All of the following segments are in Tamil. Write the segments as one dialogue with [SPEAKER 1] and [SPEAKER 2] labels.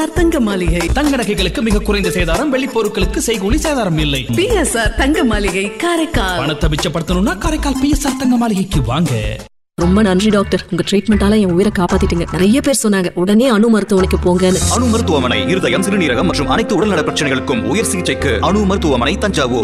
[SPEAKER 1] தங்க மாளிகை
[SPEAKER 2] தங்க நகைகளுக்கு மிக குறைந்த சேதாரம் வெள்ளி பொருட்களுக்கு செய்கூலி சேதாரம் இல்லை
[SPEAKER 1] பிஎஸ்ஆர் தங்க மாளிகை காரைக்கால்
[SPEAKER 2] பணத்தை மிச்சப்படுத்தணும்னா காரைக்கால் பிஎஸ்ஆர் தங்க மாளிகைக்கு வாங்க
[SPEAKER 3] ரொம்ப நன்றி டாக்டர் உங்க ட்ரீட்மெண்டால என் உயிரை காப்பாத்திட்டீங்க நிறைய பேர் சொன்னாங்க உடனே அணு மருத்துவமனைக்கு போங்கன்னு
[SPEAKER 4] அணு மருத்துவமனை இருதயம் சிறுநீரகம் மற்றும் அனைத்து உடல்நல பிரச்சனைகளுக்கும் உயர் சிகிச்சைக்கு அணு மருத்துவமனை தஞ்சாவூர்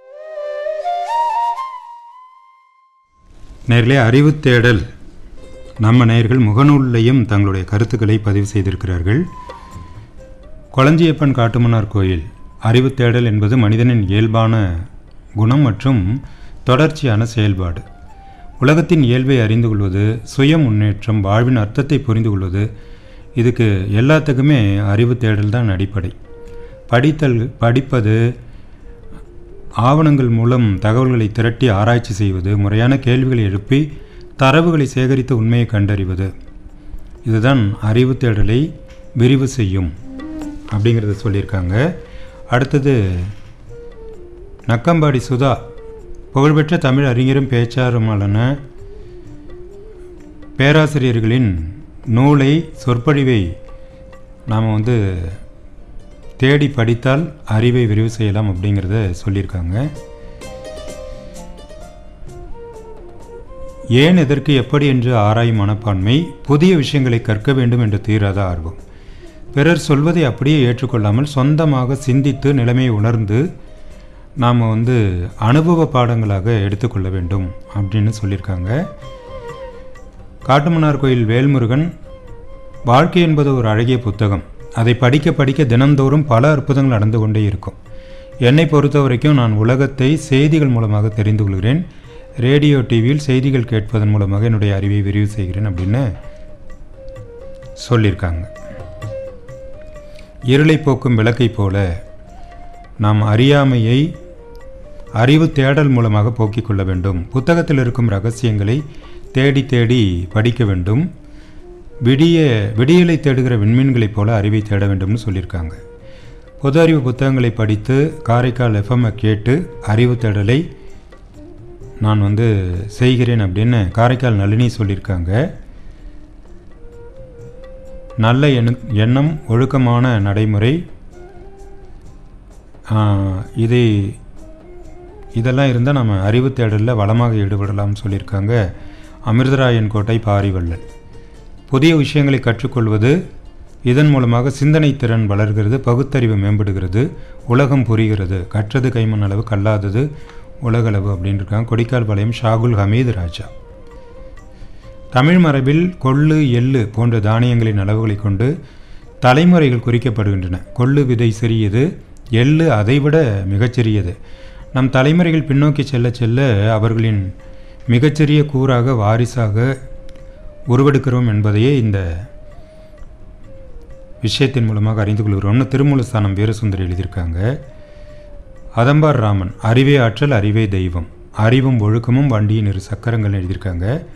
[SPEAKER 5] நேர்களே அறிவு தேடல் நம்ம நேயர்கள் முகநூல்லையும் தங்களுடைய கருத்துக்களை பதிவு செய்திருக்கிறார்கள் கொளஞ்சியப்பன் காட்டுமன்னார் கோயில் அறிவு தேடல் என்பது மனிதனின் இயல்பான குணம் மற்றும் தொடர்ச்சியான செயல்பாடு உலகத்தின் இயல்பை அறிந்து கொள்வது சுய முன்னேற்றம் வாழ்வின் அர்த்தத்தை புரிந்து கொள்வது இதுக்கு எல்லாத்துக்குமே அறிவு தேடல் தான் அடிப்படை படித்தல் படிப்பது ஆவணங்கள் மூலம் தகவல்களை திரட்டி ஆராய்ச்சி செய்வது முறையான கேள்விகளை எழுப்பி தரவுகளை சேகரித்து உண்மையை கண்டறிவது இதுதான் அறிவு தேடலை விரிவு செய்யும் அப்படிங்கிறத சொல்லியிருக்காங்க அடுத்தது நக்கம்பாடி சுதா புகழ்பெற்ற தமிழ் அறிஞரும் பேச்சாளருமான பேராசிரியர்களின் நூலை சொற்பொழிவை நாம் வந்து தேடி படித்தால் அறிவை விரிவு செய்யலாம் அப்படிங்கிறத சொல்லியிருக்காங்க ஏன் எதற்கு எப்படி என்று ஆராயும் மனப்பான்மை புதிய விஷயங்களை கற்க வேண்டும் என்று தீராத ஆர்வம் பிறர் சொல்வதை அப்படியே ஏற்றுக்கொள்ளாமல் சொந்தமாக சிந்தித்து நிலைமையை உணர்ந்து நாம் வந்து அனுபவ பாடங்களாக எடுத்துக்கொள்ள வேண்டும் அப்படின்னு சொல்லியிருக்காங்க காட்டுமன்னார் கோயில் வேல்முருகன் வாழ்க்கை என்பது ஒரு அழகிய புத்தகம் அதை படிக்க படிக்க தினந்தோறும் பல அற்புதங்கள் நடந்து கொண்டே இருக்கும் என்னை பொறுத்த வரைக்கும் நான் உலகத்தை செய்திகள் மூலமாக தெரிந்து கொள்கிறேன் ரேடியோ டிவியில் செய்திகள் கேட்பதன் மூலமாக என்னுடைய அறிவை விரிவு செய்கிறேன் அப்படின்னு சொல்லியிருக்காங்க இருளை போக்கும் விளக்கைப் போல நாம் அறியாமையை அறிவு தேடல் மூலமாக போக்கிக் கொள்ள வேண்டும் புத்தகத்தில் இருக்கும் ரகசியங்களை தேடி தேடி படிக்க வேண்டும் விடிய விடியலை தேடுகிற விண்மீன்களைப் போல அறிவை தேட வேண்டும்னு சொல்லியிருக்காங்க பொது அறிவு புத்தகங்களை படித்து காரைக்கால் எஃப்எம்ஐ கேட்டு அறிவு தேடலை நான் வந்து செய்கிறேன் அப்படின்னு காரைக்கால் நளினி சொல்லியிருக்காங்க நல்ல எண்ண எண்ணம் ஒழுக்கமான நடைமுறை ஆஹ், இதை இதெல்லாம் இருந்தால் நம்ம அறிவு தேடலில் வளமாக ஈடுபடலாம்னு சொல்லியிருக்காங்க அமிர்தராயன் கோட்டை பாரிவள்ளல் புதிய விஷயங்களை கற்றுக்கொள்வது இதன் மூலமாக சிந்தனை திறன் வளர்கிறது பகுத்தறிவு மேம்படுகிறது உலகம் புரிகிறது கற்றது கைமண் அளவு கல்லாதது உலகளவு அப்படின்னு இருக்காங்க கொடிக்கால் பாளையம் ஷாகுல் ஹமீது ராஜா தமிழ் மரபில் கொள்ளு எள்ளு போன்ற தானியங்களின் அளவுகளை கொண்டு தலைமுறைகள் குறிக்கப்படுகின்றன கொள்ளு விதை சிறியது எள்ளு அதைவிட மிகச்சிறியது நம் தலைமுறைகள் பின்னோக்கி செல்ல செல்ல அவர்களின் மிகச்சிறிய கூறாக வாரிசாக உருவெடுக்கிறோம் என்பதையே இந்த விஷயத்தின் மூலமாக அறிந்து கொள்கிறோம்னு திருமூலஸ்தானம் வீரசுந்தரி எழுதியிருக்காங்க அதம்பார் ராமன் அறிவே ஆற்றல் அறிவே தெய்வம் அறிவும் ஒழுக்கமும் வண்டியின் இரு சக்கரங்கள் எழுதியிருக்காங்க